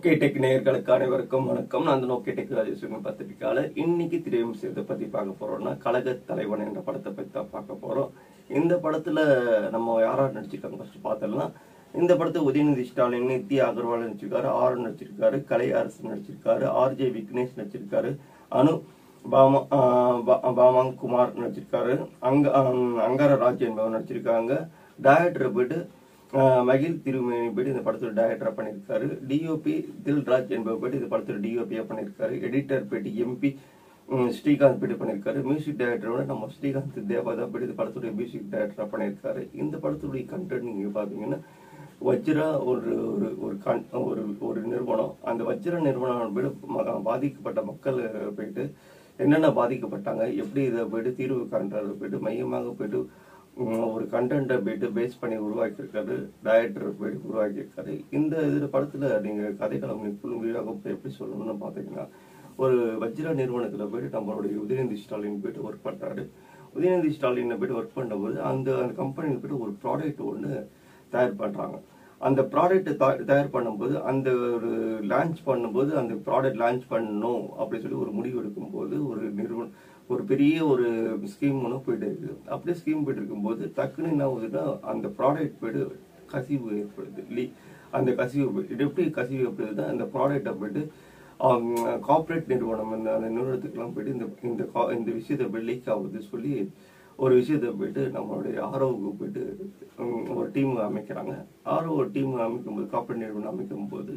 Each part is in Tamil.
ஓகே டெக் நேயர்களுக்கு அனைவருக்கும் வணக்கம் நான் நோக்கே டெக் ராஜேஸ்வரன் பத்திரிக்கையாளர் இன்னைக்கு திரையும் செய்த பத்தி பார்க்க போறோம்னா கழக தலைவன் என்ற படத்தை பத்தி தான் பார்க்க போறோம் இந்த படத்துல நம்ம யாரா நடிச்சிருக்காங்க ஃபர்ஸ்ட் பார்த்தோம்னா இந்த படத்தை உதயநிதி ஸ்டாலின் நித்யா அகர்வால் நடிச்சிருக்காரு ஆர் நடிச்சிருக்காரு கலை அரசு நடிச்சிருக்காரு ஆர்ஜே விக்னேஷ் நடிச்சிருக்காரு அனு பாமா ஆஹ் பா- பாமாங் குமார் நடிச்சிருக்காரு அங்க ஆஹ் அங்கார ராஜ் என்பவர் நடிச்சிருக்காங்க டைரக்டர் போயிட்டு ஆஹ் மகிழ் திருமேனி போயிட்டு இந்த படத்தோட டைரக்டரா பண்ணியிருக்காரு டிஓபி தில்ராஜ் என்பவர் போயிட்டு இந்த படத்தோட டிஓபியா பண்ணியிருக்காரு எடிட்டர் போயிட்டு எம்பி ஸ்ரீகாந்த் போயிட்டு பண்ணியிருக்காரு மியூசிக் டைரக்டரோட நம்ம ஸ்ரீகாந்த் தேவா தான் போயிட்டு இந்த படத்துடைய மியூசிக் டைரக்டரா பண்ணியிருக்காரு இந்த படத்துடைய கண்டென்ட் நீங்க பாத்தீங்கன்னா வஜ்ரா ஒரு ஒரு ஒரு கண் ஒரு ஒரு நிறுவனம் அந்த வஜ்ர நிறுவனம் போயிட்டு ம- பாதிக்கப்பட்ட மக்கள் போயிட்டு என்னென்ன பாதிக்கப்பட்டாங்க எப்படி இதை போயிட்டு தீர்வு காண்றது போயிட்டு மையமாக போயிட்டு உம், ஒரு கண்டென்ட்டை போயிட்டு பேஸ் பண்ணி உருவாக்கியிருக்காரு டைரக்டர் போயிட்டு உருவாக்கியிருக்காரு இந்த இதில் படத்தில் நீங்கள் கதைக்களம் முழுமையாக எப்படி சொல்லணும்னு பார்த்தீங்கன்னா ஒரு வஜ்ரா நிறுவனத்தில் போயிட்டு நம்மளுடைய உதயநிதி ஸ்டாலின் போயிட்டு ஒர்க் பண்ணுறாரு உதயநிதி ஸ்டாலினை போயிட்டு ஒர்க் பண்ணும்போது அந்த அந்த கம்பெனியில் போயிட்டு ஒரு ப்ராடக்ட் ஒன்று தயார் பண்ணுறாங்க அந்த ப்ராடக்ட் தயார் பண்ணும்போது அந்த ஒரு லான்ச் பண்ணும்போது அந்த ப்ராடக்ட் லான்ச் பண்ணணும் அப்படி சொல்லி ஒரு முடிவு எடுக்கும்போது ஒரு நிறுவனம் ஒரு பெரிய ஒரு ஸ்கீம் ஒன்று போயிட்டு இருக்குது அப்படியே ஸ்கீம் போயிட்டு இருக்கும்போது டக்குன்னு என்ன ஆகுதுன்னா அந்த ப்ராடக்ட் போயிட்டு கசிவு ஏற்படுது லீ அந்த கசிவு போய்- இது எப்படி கசிவு ஏற்படுதுன்னா அந்த ப்ராடக்டை போயிட்டு கார்ப்பரேட் நிறுவனம் அந்த அந்த நிறுவனத்துக்கெல்லாம் போயிட்டு இந்த இந்த கா- இந்த விஷயத்தை போய் லீக் ஆகுது சொல்லி ஒரு விஷயத்தை போயிட்டு நம்மளுடைய ஆரோவுக்கு போயிட்டு உம், ஒரு டீம் அமைக்கிறாங்க ஆரோ ஒரு டீம் அமைக்கும்போது கார்ப்பரேட் நிறுவனம் அமைக்கும் போது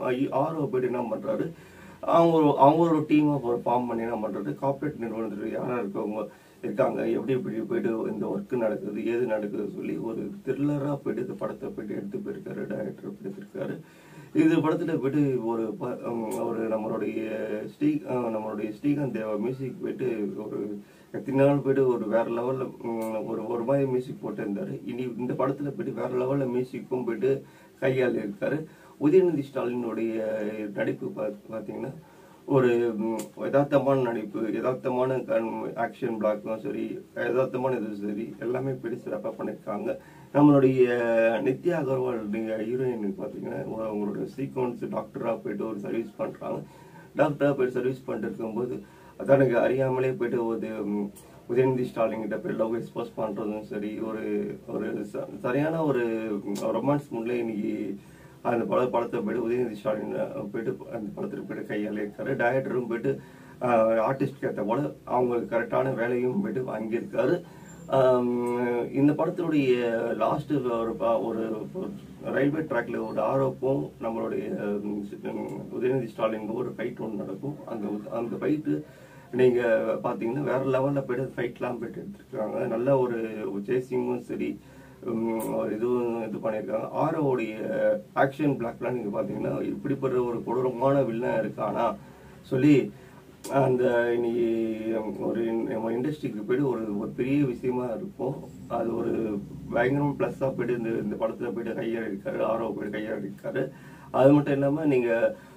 ஆரோ போயிட்டு என்ன பண்றாரு அவங்க ஒரு- அவங்க ஒரு டீமை ஒரு ஃபார்ம் பண்ணி என்ன பண்றாரு கார்ப்பரேட் நிறுவனத்தில் யாரா இருக்கவங்க இருக்காங்க எப்படி எப்படி போயிட்டு இந்த ஒர்க் நடக்குது ஏது நடக்குது சொல்லி ஒரு த்ரில்லரா போயிட்டு இந்த படத்தை போயிட்டு எடுத்து போயிருக்காரு டைரக்டர் எடுத்திருக்காரு இது படத்துல போயிட்டு ஒரு ப- உம், ஒரு நம்மளுடைய ஸ்ரீ அஹ், நம்மளுடைய ஸ்ரீகாந்த் தேவா மியூசிக் போயிட்டு ஒரு எத்தனை நாள் போயிட்டு ஒரு வேற லெவல்ல ஒரு ஒரு மாதிரி மியூசிக் போட்டு இருந்தாரு இனி இந்த படத்துல போயிட்டு வேற லெவல்ல மியூசிக்கும் போயிட்டு கையாளி இருக்காரு உதயநிதி ஸ்டாலினுடைய நடிப்பு பாத்- பாத்தீங்கன்னா ஒரு ம், யதார்த்தமான நடிப்பு யதார்த்தமான ஆக்ஷன் பிளாக்கும் சரி யதார்த்தமான இது சரி எல்லாமே போயிட்டு சிறப்பாக பண்ணியிருக்காங்க நம்மளுடைய நித்யா அகர்வால் ஹீரோயின் பார்த்தீங்கன்னா ஒரு- அவங்களோட சீக்வன்ஸ் டாக்டராக போயிட்டு ஒரு சர்வீஸ் பண்ணுறாங்க டாக்டராக போயிட்டு சர்வீஸ் பண்ணிட்டு இருக்கும்போது தனக்கு அறியாமலே போயிட்டு ஒரு ம், உதயநிதி ஸ்டாலின் கிட்ட போய் லவ் எக்ஸ்போஸ் பண்ணுறதும் சரி ஒரு ஒரு ச- சரியான ஒரு ரொமான்ஸ் முன்னிலே இன்னைக்கு அந்த பட படத்தை போயிட்டு உதயநிதி ஸ்டாலின் அஹ், போயிட்டு அந்த படத்தில் போயிட்டு கையால இருக்காரு டைரக்டரும் போயிட்டு ஆர்டிஸ்ட்க்கு ஏற்ற போல அவங்களுக்கு கரெக்டான வேலையும் போயிட்டு வாங்கியிருக்காரு ஆம், இந்த படத்தினுடைய லாஸ்ட் ஒரு ப- ஒரு ஒரு ரயில்வே ட்ராக்ல ஒரு ஆரோப்பும் நம்மளுடைய உம், உதயநிதி ஸ்டாலின் ஒரு ஃபைட் ஒன்று நடக்கும் அந்த அந்த ஃபைட்டு நீங்க பாத்தீங்கன்னா வேற லெவல்ல போயிட்டு ஃபைட்லாம் போயிட்டு எடுத்துருக்காங்க நல்ல ஒரு சேசிங்கும் சரி உம், ஒரு இதுவும் இது பண்ணியிருக்காங்க ஆரோவுடைய ஆக்ஷன் பிளாக்லாம் நீங்க பாத்தீங்கன்னா இப்படிப்பட்ட ஒரு கொடூரமான வில்லன் இருக்கானா சொல்லி அந்த இன்னைக்கு ஒரு நம்ம இண்டஸ்ட்ரிக்கு போயிட்டு ஒரு ஒரு பெரிய விஷயமா இருக்கும் அது ஒரு பயங்கரம் ப்ளஸ்ஸாக போயிட்டு இந்த இந்த படத்துல போயிட்டு கையாடி இருக்காரு ஆரோ போயிட்டு கையாடி இருக்காரு அது மட்டும் இல்லாம நீங்க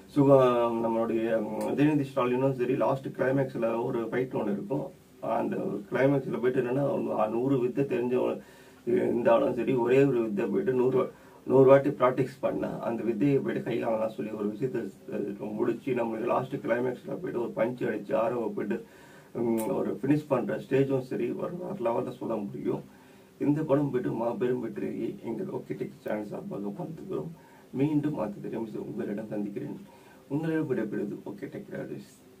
சுகம் நம்மளுடைய உம், உதயநிதி ஸ்டாலினும் சரி லாஸ்ட் கிளைமேக்ஸ்ல ஒரு ஃபைட் ஒன்று இருக்கும் அந்த கிளைமேக்ஸ்ல போயிட்டு என்னன்னா ஒரு நூறு வித்தை தெரிஞ்சவங்க இருந்தாலும் சரி ஒரே ஒரு வித்தை போயிட்டு நூறு நூறு வாட்டி ப்ராக்டிஸ் பண்ணா அந்த வித்தையை போயிட்டு கையாளலாம் சொல்லி ஒரு விஷயத்த அஹ், முடிச்சு நம்ம லாஸ்ட் கிளைமேக்ஸ்ல போயிட்டு ஒரு பஞ்ச் அடிச்சு ஆரவ போயிட்டு உம், ஒரு ஃபினிஷ் பண்ற ஸ்டேஜும் சரி ஒரு வேற லெவலில் சொல்ல முடியும் இந்த படம் போயிட்டு மாபெரும் வெற்றியை எங்கள் ஓகே டெக் சேனல் சார்பாக பார்த்துக்கிறோம் மீண்டும் அடுத்த தெரியும் உங்களிடம் சந்திக்கிறேன் உங்களிடம் விடைபெறுவது ஓகே டெக் ராஜேஷ்